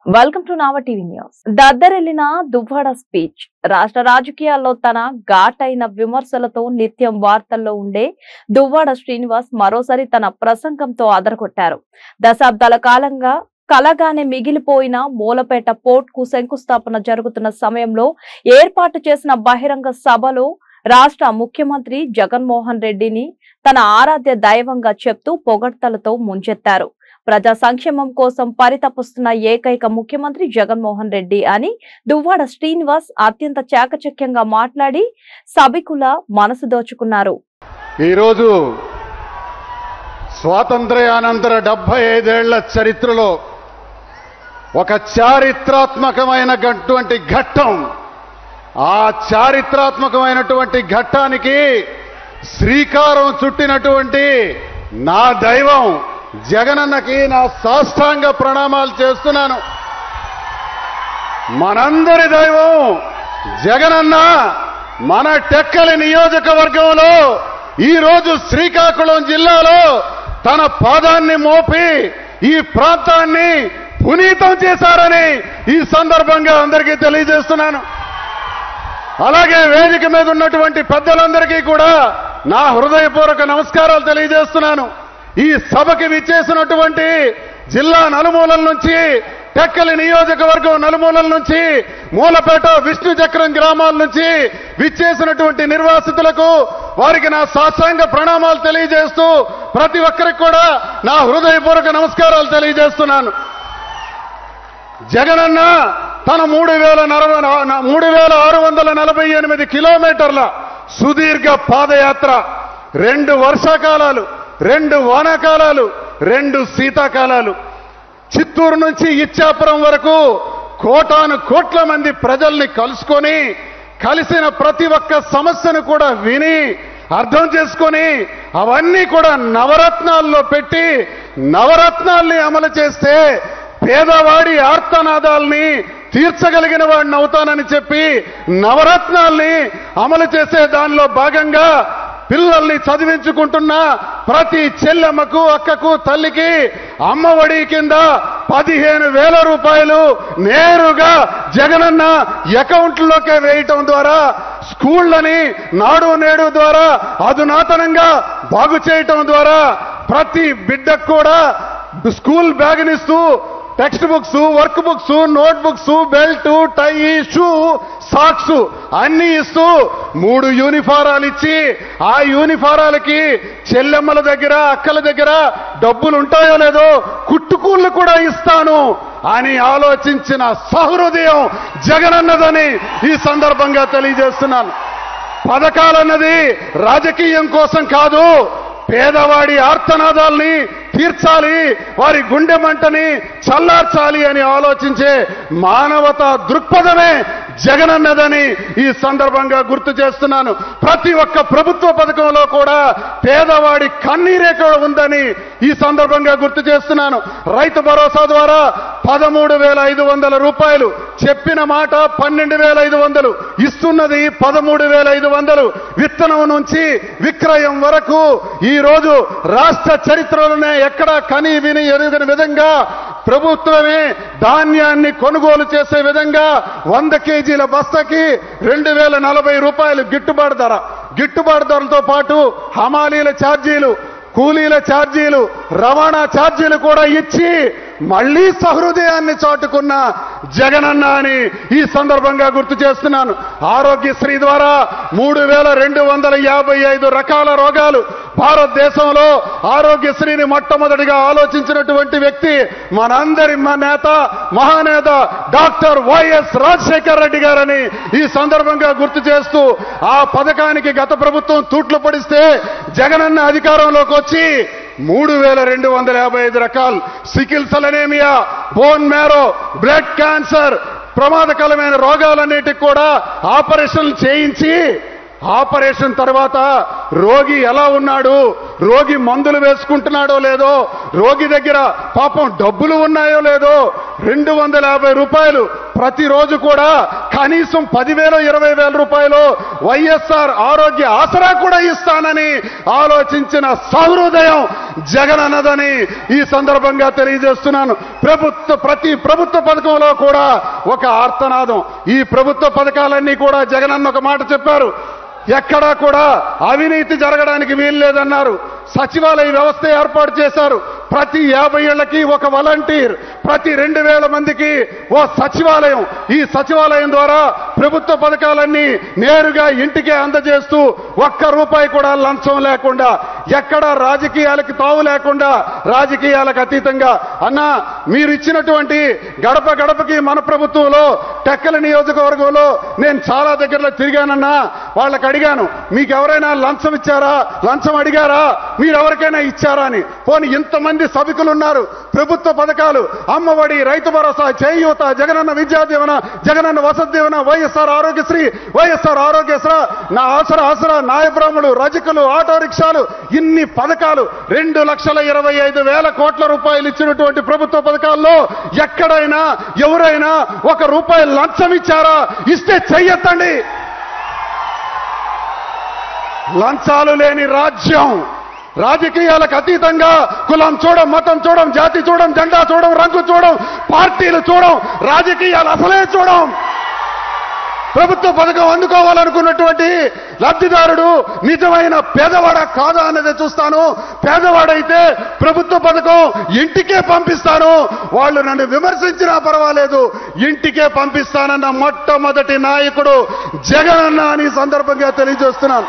welcome to Nava TV news దద్దరెల్లిన Duvvada speech రాష్ట్ర రాజకీయాల్లో తన ఘాటైన విమర్శలతో నిత్యం వార్తల్లో ఉండే దువ్వాడ శ్రీనివాస్ మరోసారి తన ప్రసంగంతో అదరగొట్టారు దశాబ్దాల కాలంగా కలగానే మిగిలిపోయిన మూలపేట పోర్ట్ కు శంకుస్థాపన జరుగుతున్న సమయంలో ఏర్పాటు చేసిన బహిరంగ సభలో రాష్ట్ర ముఖ్యమంత్రి జగన్మోహన్ రెడ్డిని తన ఆరాధ్య దైవంగా చెప్తూ పొగడ్తలతో ముంచెత్తారు ప్రజా సంక్షేమం కోసం పరితపిస్తున్న ఏకైక ముఖ్యమంత్రి జగన్మోహన్ రెడ్డి అని దువ్వాడ శ్రీనివాస్ అత్యంత చాకచక్యంగా మాట్లాడి సభికుల మనసు దోచుకున్నారు ఈరోజు స్వాతంత్ర్యానంతర డెబ్బై ఐదేళ్ల చరిత్రలో ఒక చారిత్రాత్మకమైనటువంటి ఘట్టం ఆ చారిత్రాత్మకమైనటువంటి ఘట్టానికి శ్రీకారం చుట్టినటువంటి నా దైవం జగనన్నకి నా సాష్టాంగ ప్రణామాలు చేస్తున్నాను మనందరి దైవం జగనన్న మన టెక్కలి నియోజకవర్గంలో ఈరోజు శ్రీకాకుళం జిల్లాలో తన పాదాన్ని మోపి ఈ ప్రాంతాన్ని పునీతం చేశారని ఈ సందర్భంగా అందరికీ తెలియజేస్తున్నాను అలాగే వేదిక మీద ఉన్నటువంటి పెద్దలందరికీ కూడా నా హృదయపూర్వక నమస్కారాలు తెలియజేస్తున్నాను ఈ సభకి విచ్చేసినటువంటి జిల్లా నలుమూలల నుంచి టెక్కలి నియోజకవర్గం నలుమూలల నుంచి మూలపేట విష్ణు చక్రం గ్రామాల నుంచి విచ్చేసినటువంటి నిర్వాసితులకు వారికి నా సాష్టాంగ ప్రణామాలు తెలియజేస్తూ ప్రతి ఒక్కరికి కూడా నా హృదయపూర్వక నమస్కారాలు తెలియజేస్తున్నాను జగనన్న తన మూడు వేల నలభై మూడు వేల ఆరు వందల నలభై ఎనిమిది కిలోమీటర్ల సుదీర్ఘ పాదయాత్ర రెండు వర్షాకాలాలు రెండు వానాకాలాలు రెండు శీతాకాలాలు చిత్తూరు నుంచి ఇచ్చాపురం వరకు కోటాను కోట్ల మంది ప్రజల్ని కలుసుకొని కలిసిన ప్రతి ఒక్క సమస్యను కూడా విని అర్థం చేసుకొని అవన్నీ కూడా నవరత్నాల్లో పెట్టి నవరత్నాల్ని అమలు చేస్తే పేదవాడి ఆర్తనాదాల్ని తీర్చగలిగిన వాడిని అవుతానని చెప్పి నవరత్నాల్ని అమలు చేసే దానిలో భాగంగా పిల్లల్ని చదివించుకుంటున్న ప్రతి చెల్లెమ్మకు అక్కకు తల్లికి అమ్మఒడి కింద పదిహేను వేల రూపాయలు నేరుగా జగనన్న అకౌంట్లోకే వేయటం ద్వారా స్కూళ్ళని నాడు నేడు ద్వారా అధునాతనంగా బాగు చేయటం ద్వారా ప్రతి బిడ్డకు కూడా స్కూల్ బ్యాగ్నిస్తూ text books work books note books belt tie shoe socks అన్ని ఇస్తూ మూడు యూనిఫారాలు ఇచ్చి ఆ యూనిఫారాలకి చెల్లెమ్మల దగ్గర అక్కల దగ్గర డబ్బులు ఉంటాయో లేదో కుట్టుకూళ్ళు కూడా ఇస్తాను అని ఆలోచించిన సహృదయం జగనన్నదని ఈ సందర్భంగా తెలియజేస్తున్నాను పథకాలన్నది రాజకీయం కోసం కాదు పేదవాడి ఆర్తనాదాల్ని తీర్చాలి వారి గుండె మంటని చల్లార్చాలి అని ఆలోచించే మానవతా దృక్పథమే జగనన్నదని ఈ సందర్భంగా గుర్తు చేస్తున్నాను ప్రతి ఒక్క ప్రభుత్వ పథకంలో కూడా పేదవాడి కన్నీరే కూడా ఉందని ఈ సందర్భంగా గుర్తు చేస్తున్నాను రైతు భరోసా ద్వారా పదమూడు వేల ఐదు వందల రూపాయలు చెప్పిన మాట పన్నెండు వేల ఐదు వందలు ఇస్తున్నది పదమూడు వేల ఐదు వందలు విత్తనం నుంచి విక్రయం వరకు ఈ రోజు రాష్ట్ర చరిత్రలోనే ఎక్కడా కని విని ఎరుగని విధంగా ప్రభుత్వమే ధాన్యాన్ని కొనుగోలు చేసే విధంగా వంద కేజీల బస్తకి రెండు వేల నలభై రూపాయలు గిట్టుబాటు ధర గిట్టుబాటు ధరలతో పాటు హమాలీల ఛార్జీలు కూలీల ఛార్జీలు రవాణా ఛార్జీలు కూడా ఇచ్చి మళ్లీ సహృదయాన్ని చాటుకున్న జగనన్న అని ఈ సందర్భంగా గుర్తు చేస్తున్నాను ఆరోగ్యశ్రీ ద్వారా మూడు వేల రెండు వందల యాభై ఐదు రకాల రోగాలు భారతదేశంలో ఆరోగ్యశ్రీని మొట్టమొదటిగా ఆలోచించినటువంటి వ్యక్తి మనందరి మా నేత మహానేత డాక్టర్ వైఎస్ రాజశేఖర్ రెడ్డి గారని ఈ సందర్భంగా గుర్తు చేస్తూ ఆ పథకానికి గత ప్రభుత్వం తూట్లు పడిస్తే జగనన్న అధికారంలోకి వచ్చి మూడు వేల రెండు వందల యాభై ఐదు రకాలు sickle cell anaemia bone marrow blood cancer ప్రమాదకరమైన రోగాలన్నిటికి కూడా ఆపరేషన్లు చేయించి ఆపరేషన్ తర్వాత రోగి ఎలా ఉన్నాడు రోగి మందులు వేసుకుంటున్నాడో లేదో రోగి దగ్గర పాపం డబ్బులు ఉన్నాయో లేదో రెండు వందల యాభై రూపాయలు ప్రతిరోజు కూడా కనీసం పదివేలు ఇరవై వేల రూపాయలు వైఎస్ఆర్ ఆరోగ్య ఆసరా కూడా ఇస్తానని ఆలోచించిన సహృదయం జగన్ అన్నదని ఈ సందర్భంగా తెలియజేస్తున్నాను ప్రభుత్వ ప్రతి ప్రభుత్వ పథకంలో కూడా ఒక ఆర్తనాదం ఈ ప్రభుత్వ పథకాలన్నీ కూడా జగన్ అన్న ఒక మాట చెప్పారు ఎక్కడా కూడా అవినీతి జరగడానికి వీలు లేదన్నారు సచివాలయ వ్యవస్థ ఏర్పాటు చేశారు ప్రతి యాభై ఏళ్లకి ఒక వాలంటీర్ ప్రతి రెండు వేల మందికి ఓ సచివాలయం ఈ సచివాలయం ద్వారా ప్రభుత్వ పథకాలన్నీ నేరుగా ఇంటికే అందజేస్తూ ఒక్క రూపాయి కూడా లంచం లేకుండా ఎక్కడ రాజకీయాలకి తావు లేకుండా రాజకీయాలకు అతీతంగా అన్నా మీరు ఇచ్చినటువంటి గడప గడపకి మన ప్రభుత్వంలో టెక్కల నియోజకవర్గంలో నేను చాలా దగ్గరలో తిరిగానన్నా వాళ్ళకి అడిగాను మీకు ఎవరైనా లంచం ఇచ్చారా లంచం అడిగారా మీరు ఎవరికైనా ఇచ్చారా అని పోనీ ఇంతమంది సభికులు ఉన్నారు ప్రభుత్వ పథకాలు అమ్మఒడి రైతు భరోసా చేయూత జగనన్న విద్యా దీవెన జగనన్న వసతి దీవెన వైఎస్ఆర్ ఆరోగ్యశ్రీ వైఎస్ఆర్ ఆరోగ్యశ్రీ నా ఆసరా ఆసరా నాయబ్రాహ్మణులు రజకులు ఆటో రిక్షాలు ఇన్ని పథకాలు రెండు లక్షల ఇరవై ఐదు వేల కోట్ల రూపాయలు ఇచ్చినటువంటి ప్రభుత్వ పథకాల్లో ఎక్కడైనా ఎవరైనా ఒక రూపాయి లంచం ఇచ్చారా ఇస్తే చెయ్యొద్దండి లంచాలు లేని రాజ్యం రాజకీయాలకు అతీతంగా కులం చూడం మతం చూడం జాతి చూడం జెండా చూడం రంగు చూడం పార్టీలు చూడం రాజకీయాలు అసలే చూడం ప్రభుత్వ పథకం అందుకోవాలనుకున్నటువంటి లబ్ధిదారుడు నిజమైన పేదవాడ కాదా అన్నది చూస్తాను పేదవాడైతే ప్రభుత్వ పథకం ఇంటికే పంపిస్తాను వాళ్ళు నన్ను విమర్శించినా పర్వాలేదు ఇంటికే పంపిస్తానన్న మొట్టమొదటి నాయకుడు జగనన్న అని ఈ సందర్భంగా తెలియజేస్తున్నాను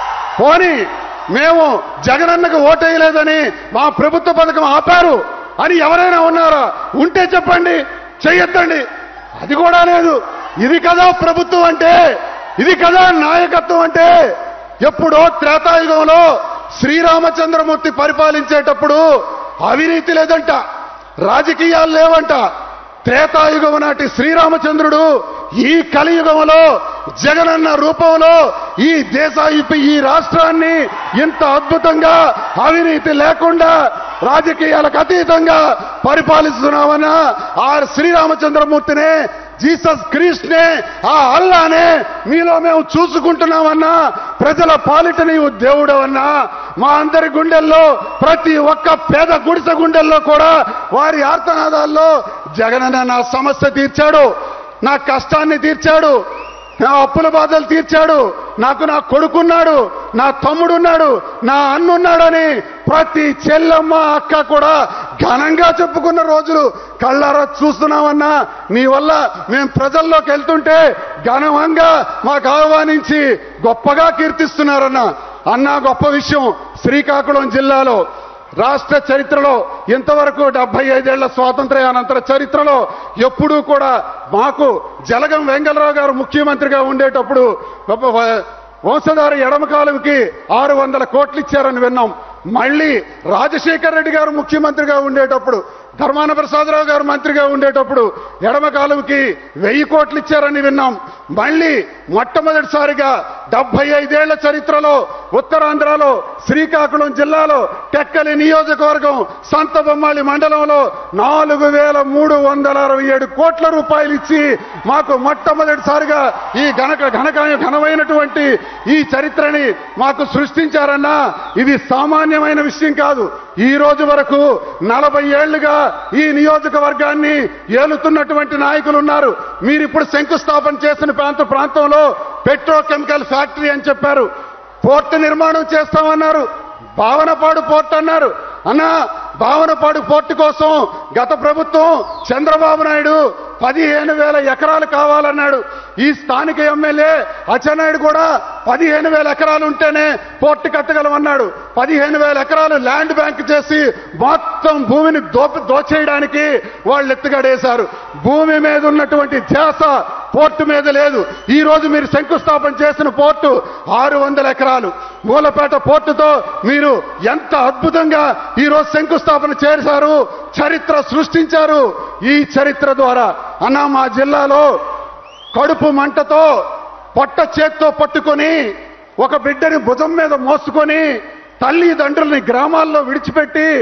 పోని మేము జగనన్నకు ఓటేయలేదని మా ప్రభుత్వ పథకం ఆపారు అని ఎవరైనా ఉన్నారా ఉంటే చెప్పండి చెయ్యొద్దండి అది కూడా లేదు ఇది కదా ప్రభుత్వం అంటే ఇది కదా నాయకత్వం అంటే ఎప్పుడో త్రేతాయుగంలో శ్రీరామచంద్రమూర్తి పరిపాలించేటప్పుడు అవినీతి లేదంట రాజకీయాలు లేవంట త్రేతాయుగం నాటి శ్రీరామచంద్రుడు ఈ కలియుగంలో జగనన్న రూపంలో ఈ దేశ ఈ రాష్ట్రాన్ని ఇంత అద్భుతంగా అవినీతి లేకుండా రాజకీయాలకు అతీతంగా పరిపాలిస్తున్నామన్న ఆ శ్రీరామచంద్రమూర్తినే జీసస్ క్రీస్ట్ నే ఆ అల్లానే మీలో మేము చూసుకుంటున్నామన్నా ప్రజల పాలిట నీవు దేవుడవన్నా మా అందరి గుండెల్లో ప్రతి ఒక్క పేద గుడిసె గుండెల్లో కూడా వారి ఆర్తనాదాల్లో జగనన్న నా సమస్య తీర్చాడు నా కష్టాన్ని తీర్చాడు నా అప్పుల బాధలు తీర్చాడు నాకు నా కొడుకున్నాడు నా తమ్ముడున్నాడు నా అన్నున్నాడని ప్రతి చెల్లమ్మ అక్క కూడా ఘనంగా చెప్పుకున్న రోజులు కళ్ళారా చూస్తున్నామన్నా నీ వల్ల మేము ప్రజల్లోకి వెళ్తుంటే ఘనంగా మాకు ఆహ్వానించి గొప్పగా కీర్తిస్తున్నారన్న అన్న గొప్ప విషయం శ్రీకాకుళం జిల్లాలో రాష్ట్ర చరిత్రలో ఇంతవరకు డెబ్బై ఐదేళ్ల స్వాతంత్ర్యానంతర చరిత్రలో ఎప్పుడూ కూడా మాకు జలగం వెంగళరావు గారు ముఖ్యమంత్రిగా ఉండేటప్పుడు గొప్ప వ- వంశధార ఎడమ కాలువకి ఆరు వందల కోట్లు ఇచ్చారని విన్నాం మళ్ళీ రాజశేఖర్ రెడ్డి గారు ముఖ్యమంత్రిగా ఉండేటప్పుడు ధర్మాన ప్రసాదరావు గారు మంత్రిగా ఉండేటప్పుడు ఎడమ కాలువకి వెయ్యి కోట్లు ఇచ్చారని విన్నాం మళ్ళీ మొట్టమొదటిసారిగా డెబ్బై ఐదేళ్ల చరిత్రలో ఉత్తరాంధ్రలో శ్రీకాకుళం జిల్లాలో టెక్కలి నియోజకవర్గం సంత బొమ్మాళి మండలంలో నాలుగు వేల మూడు వందల అరవై ఏడు కోట్ల రూపాయలు ఇచ్చి మాకు మొట్టమొదటిసారిగా ఈ ఘనక ఘనక ఘనమైనటువంటి ఈ చరిత్రని మాకు సృష్టించారన్నా ఇది సామాన్యమైన విషయం కాదు ఈ రోజు వరకు నలభై ఏళ్లుగా ఈ నియోజకవర్గాన్ని ఏలుతున్నటువంటి నాయకులు ఉన్నారు మీరు ఇప్పుడు శంకుస్థాపన చేసిన ప్రాంత ప్రాంతంలో పెట్రోకెమికల్ ఫ్యాక్టరీ అని చెప్పారు పోర్టు నిర్మాణం చేస్తామన్నారు భావనపాడు పోర్ట్ అన్నారు అన్నా భావనపాడు పోర్టు కోసం గత ప్రభుత్వం చంద్రబాబు నాయుడు పదిహేను వేల ఎకరాలు కావాలన్నాడు ఈ స్థానిక ఎమ్మెల్యే అచ్చెన్నాయుడు కూడా పదిహేను వేల ఎకరాలు ఉంటేనే పోర్టు కట్టగలమన్నాడు పదిహేను వేల ఎకరాలు ల్యాండ్ బ్యాంక్ చేసి మొత్తం భూమిని దోపి దోచేయడానికి వాళ్ళు ఎత్తుగడేశారు భూమి మీద ఉన్నటువంటి ధ్యాస పోర్టు మీద లేదు ఈ రోజు మీరు శంకుస్థాపన చేసిన పోర్టు ఆరు వందల ఎకరాలు మూలపేట పోర్టుతో మీరు ఎంత అద్భుతంగా ఈ రోజు శంకుస్థాపన చేశారు చరిత్ర సృష్టించారు ఈ చరిత్ర ద్వారా అన్న మా జిల్లాలో కడుపు మంటతో పొట్ట చేత్తో పట్టుకొని ఒక బిడ్డని భుజం మీద మోసుకొని తల్లిదండ్రుల్ని గ్రామాల్లో విడిచిపెట్టి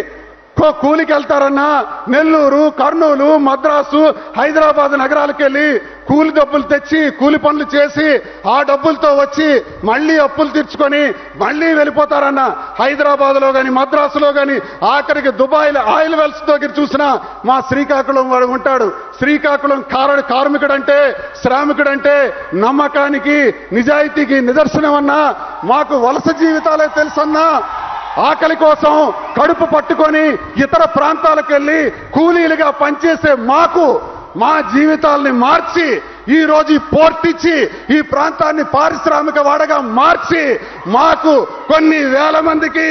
కో- కూలికి వెళ్తారన్నా నెల్లూరు కర్నూలు మద్రాసు హైదరాబాద్ నగరాలకు వెళ్ళి కూలి డబ్బులు తెచ్చి కూలి పనులు చేసి ఆ డబ్బులతో వచ్చి మళ్ళీ అప్పులు తీర్చుకొని మళ్ళీ వెళ్ళిపోతారన్న హైదరాబాద్ లో గాని మద్రాసులో గాని ఆఖరికి దుబాయ్ ఆయిల్ వెల్స్ దగ్గర చూసిన మా శ్రీకాకుళం వాడు ఉంటాడు శ్రీకాకుళం కారడు కార్మికుడంటే శ్రామికుడంటే నమ్మకానికి నిజాయితీకి నిదర్శనం అన్నా మాకు వలస జీవితాలే తెలుసన్నా ఆకలి కోసం కడుపు పట్టుకొని ఇతర ప్రాంతాలకు వెళ్ళి కూలీలుగా పనిచేసే మాకు మా జీవితాల్ని మార్చి ఈ రోజు ఈ పోర్ట్ ఇచ్చి ఈ ప్రాంతాన్ని పారిశ్రామిక వాడగా మార్చి మాకు కొన్ని వేల మందికి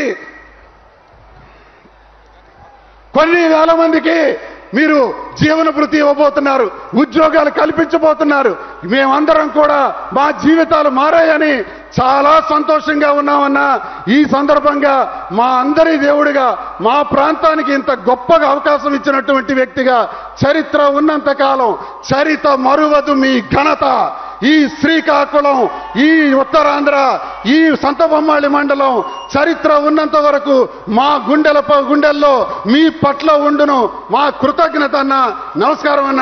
కొన్ని వేల మందికి మీరు జీవన భృతి ఇవ్వబోతున్నారు ఉద్యోగాలు కల్పించబోతున్నారు మేమందరం కూడా మా జీవితాలు మారాయని చాలా సంతోషంగా ఉన్నామన్నా ఈ సందర్భంగా మా అందరి దేవుడిగా మా ప్రాంతానికి ఇంత గొప్పగా అవకాశం ఇచ్చినటువంటి వ్యక్తిగా చరిత్ర ఉన్నంత కాలం చరిత్ర మరువదు మీ ఘనత ఈ శ్రీకాకుళం ఈ ఉత్తరాంధ్ర ఈ సంతబొమ్మాళి మండలం చరిత్ర ఉన్నంత వరకు మా గుండెల గుండెల్లో మీ పట్ల ఉండును మా కృతజ్ఞత అన్న నమస్కారం అన్న